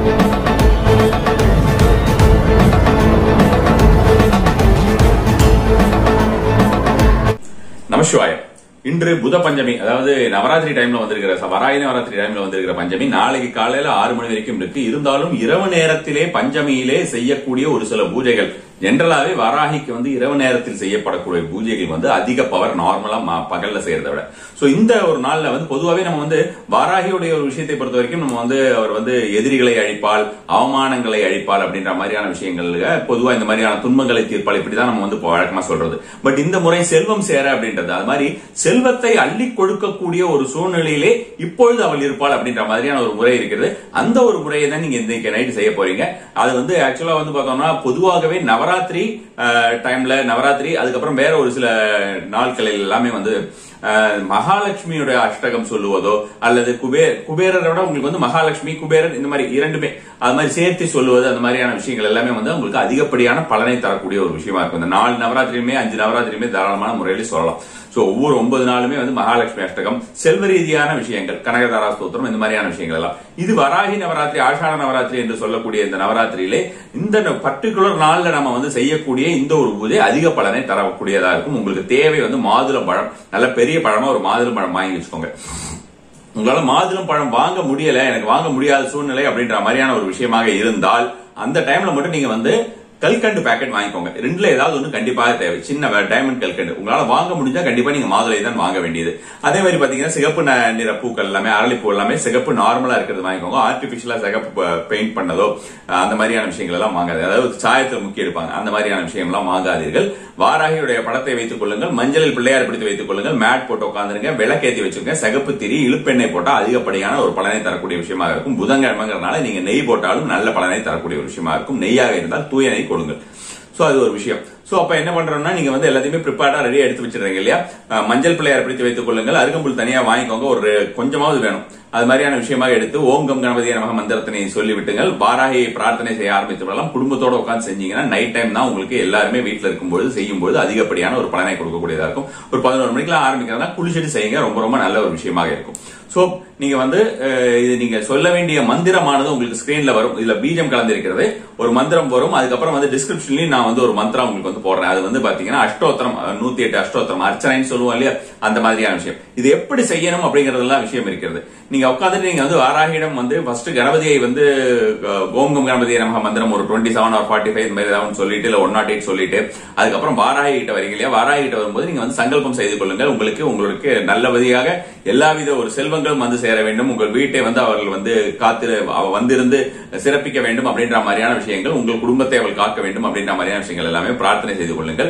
நமசிவாய இன்று புத பஞ்சமி அதாவது நவராத்திரி டைம்ல வந்திருக்கிற ச- வராகி நவராத்திரி டைம்ல வந்திருக்கிற பஞ்சமி நாளைக்கு காலையில ஆறு மணி வரைக்கும் இருக்கு இருந்தாலும் இரவு நேரத்திலே பஞ்சமியிலே செய்யக்கூடிய ஒரு சில பூஜைகள் ஜென்ரலாவே வராகிக்கு வந்து இரவு நேரத்தில் செய்யப்படக்கூடிய பூஜைகள் வந்து அதிக பவர் நார்மலா ம- பகல்ல செய்யறதை விட சோ இந்த ஒரு நாள்ல வந்து பொதுவாவே நம்ம வந்து வாராகியுடைய ஒரு விஷயத்தை பொறுத்த வரைக்கும் நம்ம வந்து அவர் வந்து எதிரிகளை அழிப்பால் அவமானங்களை அழிப்பால் அப்படின்ற மாதிரியான விஷயங்கள்ல பொதுவா இந்த மாதிரியான துன்பங்களை தீர்ப்பால் இப்படிதான் நம்ம வந்து இப்போ வழக்கமா சொல்றது பட் இந்த முறை செல்வம் சேர அப்படின்றது அது மாதிரி செல்வத்தை அள்ளி கொடுக்கக்கூடிய ஒரு சூழ்நிலையிலே இப்பொழுது அவள் இருப்பாள் அப்படின்ற மாதிரியான ஒரு முறை இருக்கிறது அந்த ஒரு முறையை தான் நீங்க இன்னைக்கு நைட் செய்ய போறீங்க அது வந்து ஆக்சுவலா வந்து பார்த்தோம்னா பொதுவாகவே நவராத்திரி டைம்ல நவராத்திரி அதுக்கப்புறம் வேற ஒரு சில நாட்களில் எல்லாமே வந்து அஹ், மகாலட்சுமியோட அஷ்டகம் சொல்லுவதோ அல்லது குபேர் குபேரரை விட உங்களுக்கு வந்து மகாலட்சுமி குபேரர் இந்த மாதிரி இரண்டுமே அது மாதிரி சேர்த்து சொல்லுவது அந்த மாதிரியான விஷயங்கள் எல்லாமே வந்து உங்களுக்கு அதிகப்படியான பலனை தரக்கூடிய ஒரு விஷயமா இருக்கும் இந்த நாலு நவராத்திரியுமே அஞ்சு நவராத்திரியுமே தாராளமான முறையில் சொல்லலாம் சோ ஒவ்வொரு ஒன்பது நாளுமே வந்து மகாலட்சுமி அஷ்டகம் செல்வ ரீதியான விஷயங்கள் கனகதாரா ஸ்தோத்திரம் இந்த மாதிரியான விஷயங்கள் எல்லாம் இது வராகி நவராத்திரி ஆஷாட நவராத்திரி என்று சொல்லக்கூடிய இந்த நவராத்திரியிலே இந்த பர்டிகுலர் நாள்ல நம்ம வந்து செய்யக்கூடிய இந்த ஒரு பூஜை அதிக பலனை தரக்கூடியதா இருக்கும் உங்களுக்கு தேவை வந்து மாதுளம் பழம் நல்ல பெரிய பழமா ஒரு மாதுளம் பழம் வாங்கி வச்சுக்கோங்க உங்களால மாதுளம் பழம் வாங்க முடியல எனக்கு வாங்க முடியாத சூழ்நிலை அப்படின்ற மாதிரியான ஒரு விஷயமாக இருந்தால் அந்த டைம்ல மட்டும் நீங்க வந்து கல்கண்டு பேக்கெட் வாங்கிக்கோங்க ரெண்டுல ஏதாவது ஒன்று கண்டிப்பாக தேவை சின்ன டைமண்ட் கல்கண்டு உங்களால வாங்க முடிஞ்சா கண்டிப்பா நீங்க மாதுளை தான் வாங்க வேண்டியது அதே மாதிரி பாத்தீங்கன்னா சிகப்பு ந- நிற பூக்கள் எல்லாமே அரளிப்பூ எல்லாமே சிகப்பு நார்மலா இருக்கிறது வாங்கிக்கோங்க ஆர்டிபிஷியலா சிகப்பு பெயிண்ட் பண்ணதோ அஹ், அந்த மாதிரியான விஷயங்கள் எல்லாம் வாங்காது அதாவது சாயத்தில் முக்கிய எடுப்பாங்க அந்த மாதிரியான விஷயம் எல்லாம் வாங்காதீர்கள் வாராகியுடைய படத்தை வைத்துக் கொள்ளுங்கள் மஞ்சளில் பிள்ளையார் பிடித்து வைத்துக் கொள்ளுங்கள் மேட் போட்டு உட்காந்துருங்க விளக்கேத்தி வச்சுக்கோங்க சிகப்பு திரி இழுப்பெண்ணெய் போட்டா அதிகப்படியான ஒரு பலனை தரக்கூடிய விஷயமாக இருக்கும் புதன்கிழமைங்கிறனால நீங்க நெய் போட்டாலும் நல்ல பலனை தரக்கூடிய ஒரு விஷயமா இருக்கும் நெய்யாக இருந்தால் தூய நெய் கொடுங்கள் சோ அது ஒரு விஷயம் சோ அப்ப என்ன பண்றோம்னா நீங்க வந்து எல்லாத்தையுமே ப்ரிப்பேர்டா ரெடியா எடுத்து வச்சிருக்கீங்க இல்லையா அஹ், மஞ்சள் பிள்ளையார் பிடித்து வைத்துக் கொள்ளுங்கள் அருகம்புல் தனியா வாங்கிக்கோங்க ஒரு கொஞ்சமாவது வேணும் அது மாதிரியான விஷயமாக எடுத்து ஓம் கம் கணபதிய நமக மந்திரத்தினை சொல்லி விட்டுங்கள் வாராகியை பிரார்த்தனை செய்ய ஆரம்பித்து விடலாம் குடும்பத்தோட உட்கார்ந்து செஞ்சீங்கன்னா நைட் டைம் தான் உங்களுக்கு எல்லாருமே வீட்டுல இருக்கும்போது செய்யும்போது அதிகப்படியான ஒரு பலனை கொடுக்கக்கூடியதா இருக்கும் ஒரு பதினோரு மணிக்கெல்லாம் ஆரம்பிக்கிறதா குளிச்சுட்டு செய்யுங்க ரொம்ப ரொம்ப நல்ல ஒரு விஷயமாக இருக்கும் சோ நீங்க வந்து அஹ், இது நீங்க சொல்ல வேண்டிய மந்திரமானது உங்களுக்கு ஸ்கிரீன்ல வரும் இதுல பீஜம் கலந்திருக்கிறது ஒரு மந்திரம் வரும் அதுக்கப்புறம் வந்து டிஸ்கிரிப்ஷன்லயும் நான் வந்து ஒரு மந்திரம் உங்களுக்கு வந்து போடுறேன் அது வந்து பாத்தீங்கன்னா அஷ்டோத்திரம் அஹ், நூத்தி எட்டு அஷ்டோத்திரம் அர்ச்சனைன்னு சொல்லுவோம் இல்லையா அந்த மாதிரியான விஷயம் இது எப்படி செய்யணும் அப்படிங்கறதெல்லாம் விஷயம் இருக்கிறது நீங்க உட்காந்துட்டு நீங்க வந்து வாராகிடம் வந்து ஃபர்ஸ்ட் கணபதியை வந்து அஹ், ஓம் கம் கணபதியை நமக மந்திரம் ஒரு டுவெண்ட்டி செவன் ஒரு ஃபார்ட்டி ஃபைவ் இந்த மாதிரி ஏதாவது ஒண்ணு சொல்லிட்டு இல்ல ஒன் நாட் எயிட் சொல்லிட்டு அதுக்கப்புறம் வாராகி கிட்ட வரீங்க இல்லையா வாராகி கிட்ட வரும்போது நீங்க வந்து சங்கல்பம் செய்து கொள்ளுங்கள் உங்களுக்கு உங்களுக்கு நல்லபடியாக எல்லாவித ஒரு செல்வங்களும் வந்து சேர வேண்டும் உங்கள் வீட்டை வந்து அவர்கள் வந்து காத்திரு அவ வந்திருந்து சிறப்பிக்க வேண்டும் அப்படின்ற மாதிரியான விஷயங்கள் உங்கள் குடும்பத்தை அவள் காக்க வேண்டும் அப்படின்ற மாதிரியான விஷயங்கள் எல்லாமே பிரார்த்தனை செய்து கொள்ளுங்கள்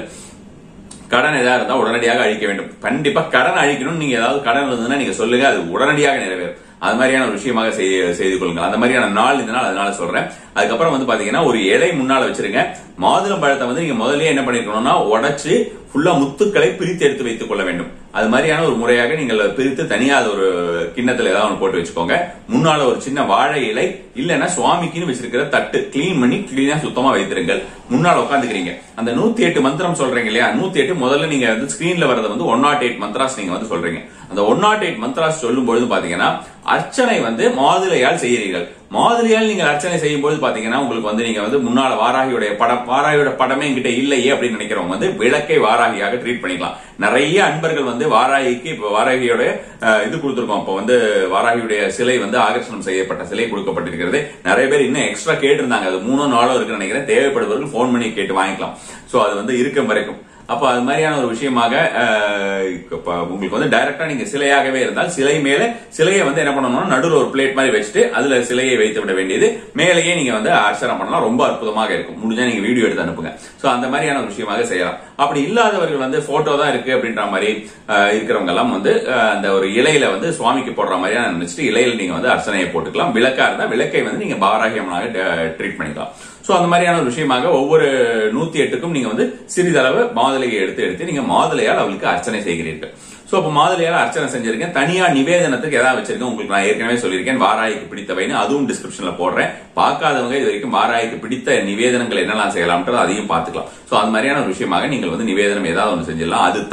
கடன் ஏதாவது இருந்தா உடனடியாக அழிக்க வேண்டும் கண்டிப்பா கடன் அழிக்கணும் நீங்க ஏதாவது கடன் இருந்ததுன்னா நீங்க சொல்லுங்க அது உடனடியாக நிறைவேறும் அது மாதிரியான ஒரு விஷயமாக செய்து செய்து கொள்ளுங்கள் அந்த மாதிரியான நாள் இந்த நாள் அதனால சொல்றேன் அதுக்கப்புறம் வந்து பாத்தீங்கன்னா ஒரு இலை முன்னால வச்சிருங்க மாதுளம் பழத்தை வந்து நீங்க முதல்லயே என்ன பண்ணிருக்கணும்னா உடைச்சு ஃபுல்லா முத்துக்களை பிரித்து எடுத்து வைத்துக் கொள்ள வேண்டும் அது மாதிரியான ஒரு முறையாக நீங்கள் பிரித்து தனியா அது ஒரு கிண்ணத்துல ஏதாவது ஒன்று போட்டு வச்சுக்கோங்க முன்னால ஒரு சின்ன வாழை இலை இல்லைன்னா சுவாமிக்குன்னு வச்சிருக்கிற தட்டு கிளீன் பண்ணி கிளீனா சுத்தமா வைத்திருங்கள் முன்னால உட்காந்துக்கிறீங்க அந்த நூத்தி எட்டு மந்திரம் சொல்றீங்க இல்லையா நூத்தி எட்டு முதல்ல நீங்க வந்து ஸ்கிரீன்ல வரது வந்து ஒன் நாட் எயிட் மந்த்ராஸ் நீங்க வந்து சொல்றீங்க அந்த ஒன் நாட் எயிட் மந்த்ராஸ் சொல்லும் பொழுது பாத்தீங்கன்னா அர்ச்சனை வந்து மாதுளையால் செய்கிறீர்கள் மாதுளையால் நீங்கள் அர்ச்சனை செய்யும் போது பாத்தீங்கன்னா உங்களுக்கு வந்து நீங்க வந்து முன்னால வாராகியுடைய படம் வாராகியோட படமே என்கிட்ட இல்லையே அப்படின்னு நினைக்கிறவங்க வந்து விளக்கை வாராகியாக ட்ரீட் பண்ணிக்கலாம் நிறைய அன்பர்கள் வந்து வாராகிக்கு இப்ப வாராகியோட அஹ், இது கொடுத்திருக்கோம் இப்போ வந்து வாராகியுடைய சிலை வந்து ஆகர்ஷணம் செய்யப்பட்ட சிலை கொடுக்கப்பட்டிருக்கிறது நிறைய பேர் இன்னும் எக்ஸ்ட்ரா கேட்டிருந்தாங்க அது மூணோ நாளோ இருக்குன்னு நினைக்கிறேன் தேவைப்படுபவர்கள் ஃபோன் பண்ணி கேட்டு வாங்கிக்கலாம் சோ அது வந்து இருக்கும் வரைக்கும் அப்ப அது மாதிரியான ஒரு விஷயமாக அஹ், இப்ப உங்களுக்கு வந்து டைரக்டா நீங்க சிலையாகவே இருந்தால் சிலை மேல சிலையை வந்து என்ன பண்ணணும்னா நடுவில் ஒரு பிளேட் மாதிரி வச்சுட்டு அதுல சிலையை வைத்து விட வேண்டியது மேலேயே நீங்க வந்து அர்ச்சனை பண்ணலாம் ரொம்ப அற்புதமாக இருக்கும் முடிஞ்சா நீங்க வீடியோ எடுத்து அனுப்புங்க சோ அந்த மாதிரியான ஒரு விஷயமாக செய்யலாம் அப்படி இல்லாதவர்கள் வந்து போட்டோ தான் இருக்கு அப்படின்ற மாதிரி அஹ், இருக்கிறவங்க எல்லாம் வந்து அஹ், அந்த ஒரு இலையில வந்து சுவாமிக்கு போடுற மாதிரியான நினைச்சிட்டு இலையில நீங்க வந்து அர்ச்சனையை போட்டுக்கலாம் விளக்கா இருந்தா விளக்கை வந்து நீங்க பாராகியமாக ட்ரீட் பண்ணிக்கலாம் சோ அந்த மாதிரியான ஒரு விஷயமாக ஒவ்வொரு நூத்தி எட்டுக்கும் நீங்க வந்து சிறிதளவு மாதுளையை எடுத்து எடுத்து நீங்க மாதுளையால் அவளுக்கு அர்ச்சனை செய்கிறீர்கள் சோ அப்ப மாதுளையால் அர்ச்சனை செஞ்சிருக்கேன் தனியா நிவேதனத்துக்கு ஏதாவது வச்சிருக்கேன் உங்களுக்கு நான் ஏற்கனவே சொல்லியிருக்கேன் வாராய்க்கு பிடித்தவைன்னு அதுவும் டிஸ்கிரிப்ஷன்ல போடுறேன் பார்க்காதவங்க இது வரைக்கும் வாராய்க்கு பிடித்த நிவேதனங்கள் என்னெல்லாம் செய்யலாம்ன்றது அதையும் பார்த்துக்கலாம் சோ அந்த மாதிரியான ஒரு விஷயமாக நீங்கள் வந்து நிவேதனம் ஏதாவது ஒன்று செஞ்சிடலாம் அது தனி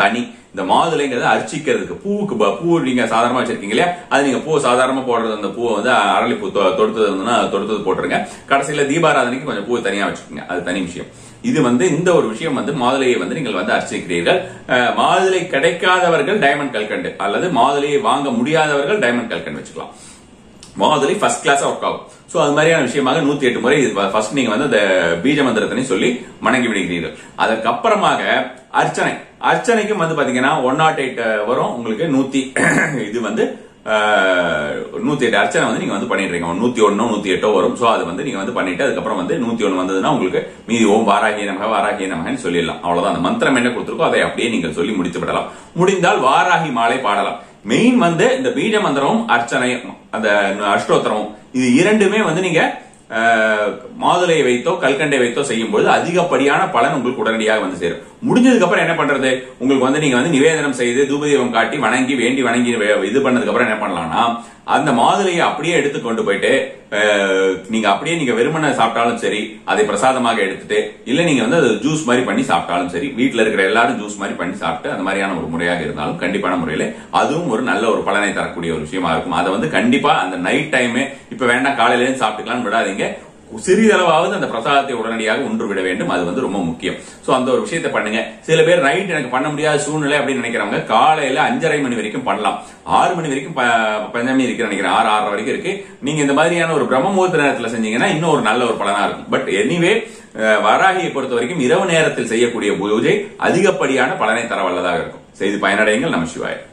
இந்த மாதுளைங்கிறது அர்ச்சிக்கிறதுக்கு பூவுக்கு ப- பூ நீங்க சாதாரணமா வச்சிருக்கீங்க இல்லையா அது நீங்க பூ சாதாரணமா போடுறது அந்த பூவை வந்து அரளிப்பூ தொ- தொடுத்தது இருந்ததுன்னா தொடுத்தது போட்டுருங்க கடைசியில தீபாராதனைக்கு கொஞ்சம் பூ தனியா வச்சுக்கோங்க அது தனி விஷயம் இது வந்து இந்த ஒரு விஷயம் வந்து மாதுளையை வந்து நீங்கள் வந்து அர்ச்சிக்கிறீர்கள் அஹ், மாதுளை கிடைக்காதவர்கள் டைமண்ட் கல்கண்டு அல்லது மாதுளையை வாங்க முடியாதவர்கள் டைமண்ட் கல்கண்டு வச்சுக்கலாம் மாதுளை ஃபர்ஸ்ட் கிளாஸ் ஒர்க் ஆகும் சோ அது மாதிரியான விஷயமாக நூத்தி எட்டு முறை ஃபர்ஸ்ட் நீங்க வந்து அந்த பீஜ மந்திரத்தினை சொல்லி வணங்கி விடுகிறீர்கள் அதற்கப்புறமாக அர்ச்சனை அர்ச்சனைக்கும் வந்து பாத்தீங்கன்னா ஒன் நாட் எயிட் வரும் உங்களுக்கு நூத்தி இது வந்து நூத்தி எட்டு அர்ச்சனை வந்து நீங்க வந்து பண்ணிடுறீங்க நூத்தி ஒன்னோ நூத்தி எட்டோ வரும் சோ அது வந்து நீங்க வந்து பண்ணிட்டு அதுக்கப்புறம் வந்து நூத்தி ஒன்னு வந்ததுன்னா உங்களுக்கு மீதி ஓம் வாராகிய நமக வாராகிய நமகன்னு சொல்லிடலாம் அவ்வளவுதான் அந்த மந்திரம் என்ன கொடுத்துருக்கோ அதை அப்படியே நீங்கள் சொல்லி முடித்து விடலாம் முடிந்தால் வாராகி மாலை பாடலாம் மெயின் வந்து இந்த பீஜ மந்திரமும் அர்ச்சனை அந்த அஷ்டோத்திரமும் இது இரண்டுமே வந்து நீங்க அஹ், மாதுளையை வைத்தோ கல்கண்டை வைத்தோ செய்யும் பொழுது அதிகப்படியான பலன் உங்களுக்கு உடனடியாக வந்து சேரும் முடிஞ்சதுக்கு அப்புறம் என்ன பண்றது உங்களுக்கு வந்து நீங்க வந்து நிவேதனம் செய்து தூபதீபம் காட்டி வணங்கி வேண்டி வணங்கி வே- இது பண்ணதுக்கு அப்புறம் என்ன பண்ணலாம்னா அந்த மாதுளையை அப்படியே எடுத்து கொண்டு போயிட்டு அஹ், நீங்க அப்படியே நீங்க வெறுமனை சாப்பிட்டாலும் சரி அதை பிரசாதமாக எடுத்துட்டு இல்ல நீங்க வந்து அது ஜூஸ் மாதிரி பண்ணி சாப்பிட்டாலும் சரி வீட்ல இருக்கிற எல்லாரும் ஜூஸ் மாதிரி பண்ணி சாப்பிட்டு அந்த மாதிரியான ஒரு முறையாக இருந்தாலும் கண்டிப்பான முறையில அதுவும் ஒரு நல்ல ஒரு பலனை தரக்கூடிய ஒரு விஷயமா இருக்கும் அதை வந்து கண்டிப்பா அந்த நைட் டைமே இப்ப வேண்டாம் காலையில இருந்து சாப்பிட்டுக்கலாம் விடாதீங்க சிறிதளவாவது அந்த பிரசாதத்தை உடனடியாக உண்டு விட வேண்டும் அது வந்து ரொம்ப முக்கியம் சோ அந்த ஒரு விஷயத்தை பண்ணுங்க சில பேர் நைட் எனக்கு பண்ண முடியாத சூழ்நிலை அப்படின்னு நினைக்கிறவங்க காலையில அஞ்சரை மணி வரைக்கும் பண்ணலாம் ஆறு மணி வரைக்கும் ப- பஞ்சமி இருக்கு நினைக்கிறேன் ஆறு ஆறரை வரைக்கும் இருக்கு நீங்க இந்த மாதிரியான ஒரு பிரம்ம முகூர்த்த நேரத்துல செஞ்சீங்கன்னா இன்னும் ஒரு நல்ல ஒரு பலனா இருக்கும் பட் எனிவே வராகியை பொறுத்த வரைக்கும் இரவு நேரத்தில் செய்யக்கூடிய பூஜை அதிகப்படியான பலனை தர வல்லதாக இருக்கும் செய்து பயனடையுங்கள் நம சிவாய்